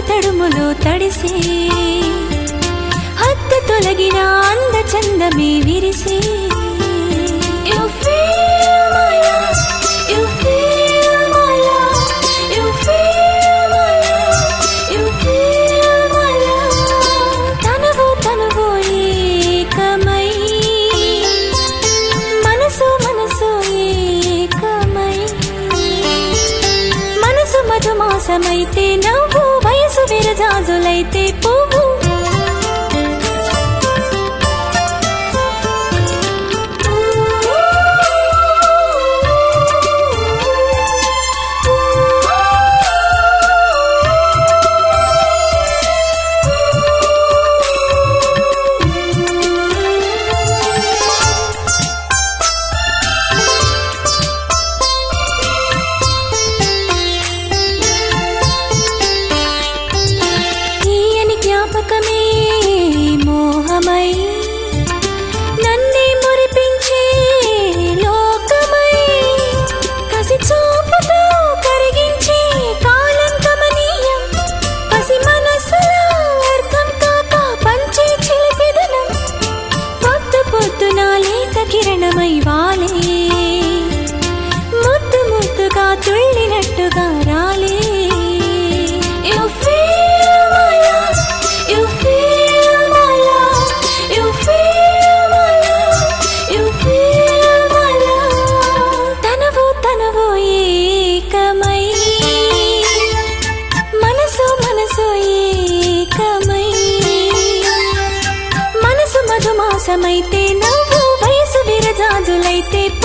తడుములో తడిసే హద్దు తొలగిన అంద చందమే విరిసే You feel my love, you feel my love, you feel my love, you feel my love. తనువు తనువు ఏకమై మనసు మనసు ఏకమై మనసు మధుమాసమైతే నవ్వు వయసు విరజాజులైతే పువ్వు తీయని జ్ఞాపకమే మోహమై నన్నే మురిపించే లోకమై కసి చూపుతో కరిగించే కాలం కమనీయం పసి మనసుల అర్థం కాక పంచే చిలిపిదనం పొద్దు పొద్దున లేత కిరణమై వాలే ముద్దు ముద్దుగా తుళ్ళినట్టుగా రాలే You feel my love, you feel my love, you feel my love, you feel my love. తనవు తనవు ఏకమై మనసు మనసు ఏకమై మనసు మధుమాసమైతే నవ్వు వయసు విరజాజులైతే